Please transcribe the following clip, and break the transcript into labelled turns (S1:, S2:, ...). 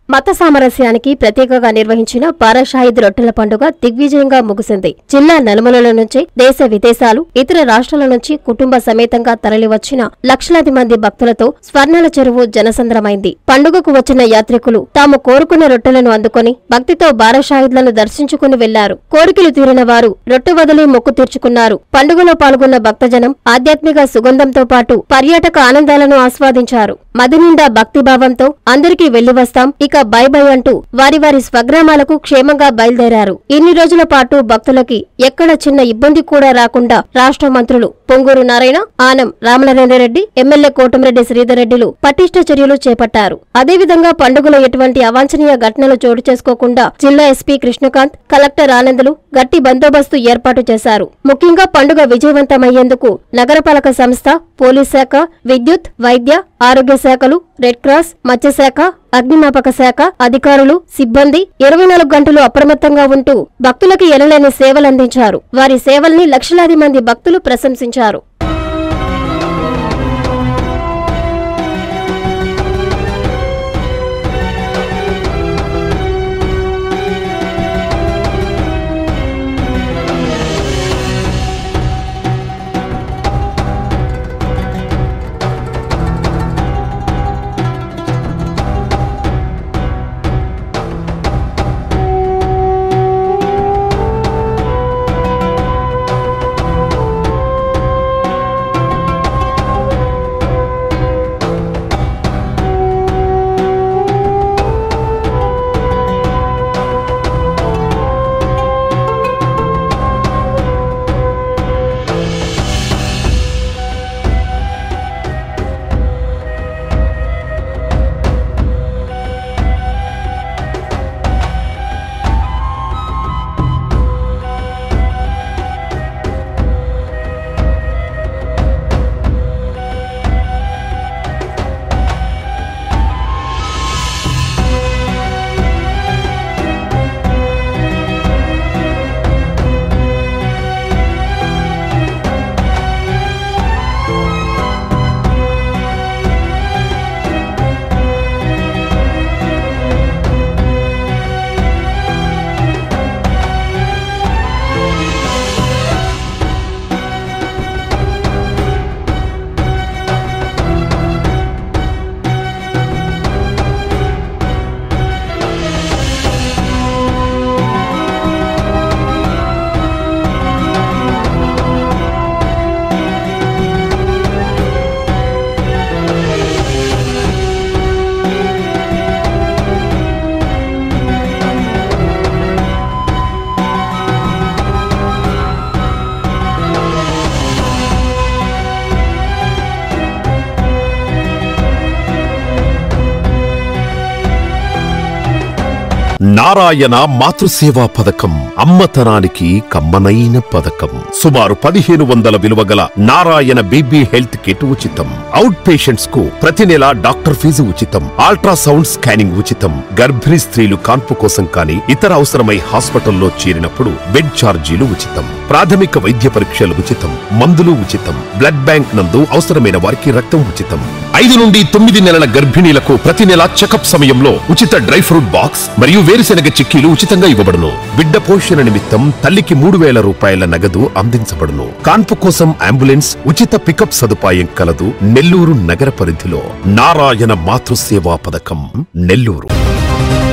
S1: మత సామరస్యానికి ప్రతీకగా నిర్వహించిన పారాషాహిద్ రొట్టెల పండుగ దిగ్విజయంగా ముగిసింది జిల్లా నలుమూలల నుంచి దేశ విదేశాలు ఇతర రాష్ట్రాల నుంచి కుటుంబ సమేతంగా తరలివచ్చిన లక్షలాది మంది భక్తులతో స్వర్ణాల చెరువు జనసంద్రమైంది పండుగకు వచ్చిన యాత్రికులు తాము కోరుకున్న రొట్టెలను అందుకొని భక్తితో బారాషాహిద్లను దర్శించుకుని వెళ్లారు కోరికలు తీరిన వారు రొట్టె వదిలి మొక్కు తీర్చుకున్నారు పండుగలో పాల్గొన్న భక్తజనం ఆధ్యాత్మిక సుగంధంతో పాటు పర్యాటక ఆనందాలను ఆస్వాదించారు మది నిండా భక్తిభావంతో అందరికీ వెళ్లి వస్తాం ఇక బై బై అంటూ వారి వారి స్వగ్రామాలకు క్షేమంగా బయలుదేరారు ఇన్ని రోజుల పాటు భక్తులకి ఎక్కడ చిన్న ఇబ్బంది కూడా రాకుండా రాష్ట్ర మంత్రులు పొంగూరు నారాయణ ఆనం రామనారాయణరెడ్డి ఎమ్మెల్యే కోటమిరెడ్డి శ్రీధర్ రెడ్డిలు పటిష్ట చర్యలు చేపట్టారు అదేవిధంగా పండుగలో ఎటువంటి అవాంఛనీయ ఘటనలు చోటు చేసుకోకుండా జిల్లా ఎస్పీ కృష్ణకాంత్ కలెక్టర్ ఆనందులు గట్టి బందోబస్తు ఏర్పాటు చేశారు ముఖ్యంగా పండుగ విజయవంతమయ్యేందుకు నగరపాలక సంస్థ పోలీస్ శాఖ విద్యుత్ వైద్య ఆరోగ్య శాఖలు రెడ్ క్రాస్ మత్స్యశాఖ అగ్నిమాపక శాఖ అధికారులు సిబ్బంది ఇరవై నాలుగు గంటలు అప్రమత్తంగా ఉంటూ భక్తులకు ఎనలేని సేవలందించారు వారి సేవల్ని లక్షలాది మంది భక్తులు ప్రశంసించారు
S2: నారాయణ మాతృసేవా పథకం అమ్మతనానికి కమ్మనైన పథకం సుమారు పదిహేను వందల విలువ గల నారాయణ బీబీ హెల్త్ కిట్ ఉచితం అవుట్ పేషెంట్స్ కు ప్రతి నెల డాక్టర్ ఫీజు ఉచితం అల్ట్రాసౌండ్ స్కానింగ్ ఉచితం గర్భిణీ స్త్రీలు కాన్పు కోసం కానీ ఇతర అవసరమై హాస్పిటల్లో చేరినప్పుడు బెడ్ ఛార్జీలు ఉచితం ప్రాథమిక వైద్య పరీక్షలు ఉచితం మందులు ఉచితం బ్లడ్ బ్యాంక్ నందు అవసరమైన వారికి రక్తం ఉచితం ఐదు నుండి తొమ్మిది నెలల గర్భిణీలకు ప్రతి నెల చెకప్ సమయంలో ఉచిత డ్రై ఫ్రూట్ బాక్స్ మరియు వేరుశెనగ చిక్కీలు ఉచితంగా ఇవ్వబడును బిడ్డ పోషణ నిమిత్తం తల్లికి మూడు వేల రూపాయల నగదు అందించబడును కాన్పు కోసం అంబులెన్స్ ఉచిత పికప్ సదుపాయం కలదు నెల్లూరు నగర పరిధిలో నారాయణ మాతృసేవా పథకం నెల్లూరు